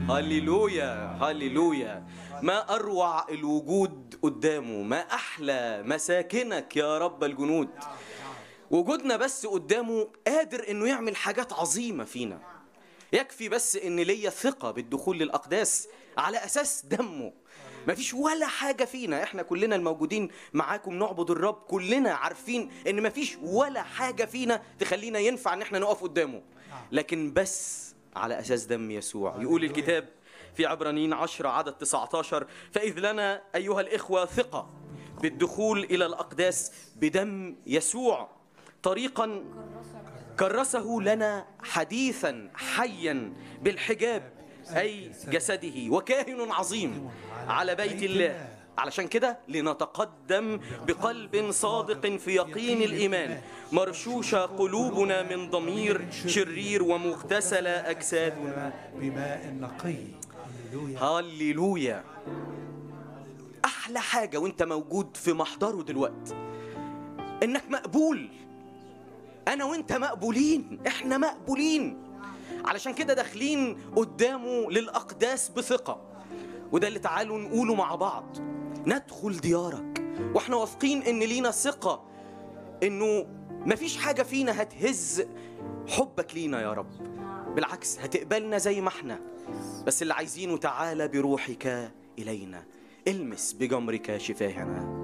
هللويا هللويا ما اروع الوجود قدامه ما احلى مساكنك يا رب الجنود وجودنا بس قدامه قادر انه يعمل حاجات عظيمه فينا يكفي بس ان ليا ثقه بالدخول للاقداس على اساس دمه مفيش ولا حاجه فينا احنا كلنا الموجودين معاكم نعبد الرب كلنا عارفين ان مفيش ولا حاجه فينا تخلينا ينفع ان احنا نقف قدامه لكن بس على اساس دم يسوع يقول الكتاب في عبرانيين 10 عدد 19 فإذ لنا أيها الإخوة ثقة بالدخول إلى الأقداس بدم يسوع طريقا كرسه لنا حديثا حيا بالحجاب أي جسده وكاهن عظيم على بيت الله علشان كده لنتقدم بقلب صادق في يقين الإيمان مرشوشة قلوبنا من ضمير شرير ومغتسلة أجسادنا بماء نقي هللويا هللويا احلى حاجه وانت موجود في محضره دلوقتي انك مقبول انا وانت مقبولين احنا مقبولين علشان كده داخلين قدامه للاقداس بثقه وده اللي تعالوا نقوله مع بعض ندخل ديارك واحنا واثقين ان لينا ثقه انه مفيش حاجه فينا هتهز حبك لينا يا رب بالعكس هتقبلنا زي ما احنا بس اللي عايزينه تعالى بروحك إلينا المس بجمرك شفاهنا